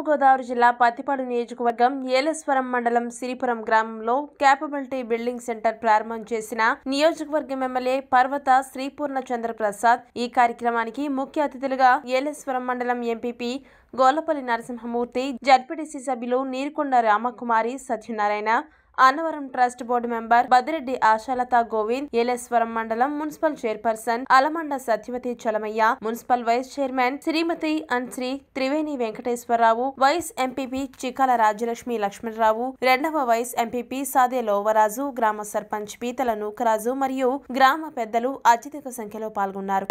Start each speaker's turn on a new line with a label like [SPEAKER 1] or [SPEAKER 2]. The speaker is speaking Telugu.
[SPEAKER 1] తూర్పుగోదావరి జిల్లా పత్తిపాడు నియోజకవర్గం ఏలేశ్వరం మండలం సిరిపురం గ్రామంలో క్యాపబిలిటీ బిల్డింగ్ సెంటర్ ప్రారంభం చేసిన నియోజకవర్గం ఎమ్మెల్యే పర్వత శ్రీపూర్ణ చంద్రప్రసాద్ ఈ కార్యక్రమానికి ముఖ్య అతిథులుగా ఏలేశ్వరం మండలం ఎంపీపీ గోలపల్లి నరసింహమూర్తి జడ్పీటీసీ సభ్యులు Neerukonda Ramakumari Satyanarayana Annavaram trust board member Badireddy Ashalatha Govind Yeleswaram మండలం municipal chairperson Alamanda Satyavathi Chalamayya municipal vice chairman Srimati and Sri Triveni Venkateswararao vice MPP Chikala Rajyalakshmi Lakshmanarao రెండవ వైస్ ఎంపీపీ సాదే లోవరాజు గ్రామ సర్పంచ్ పీతల నూకరాజు మరియు గ్రామ పెద్దలు అత్యధిక సంఖ్యలో పాల్గొన్నారు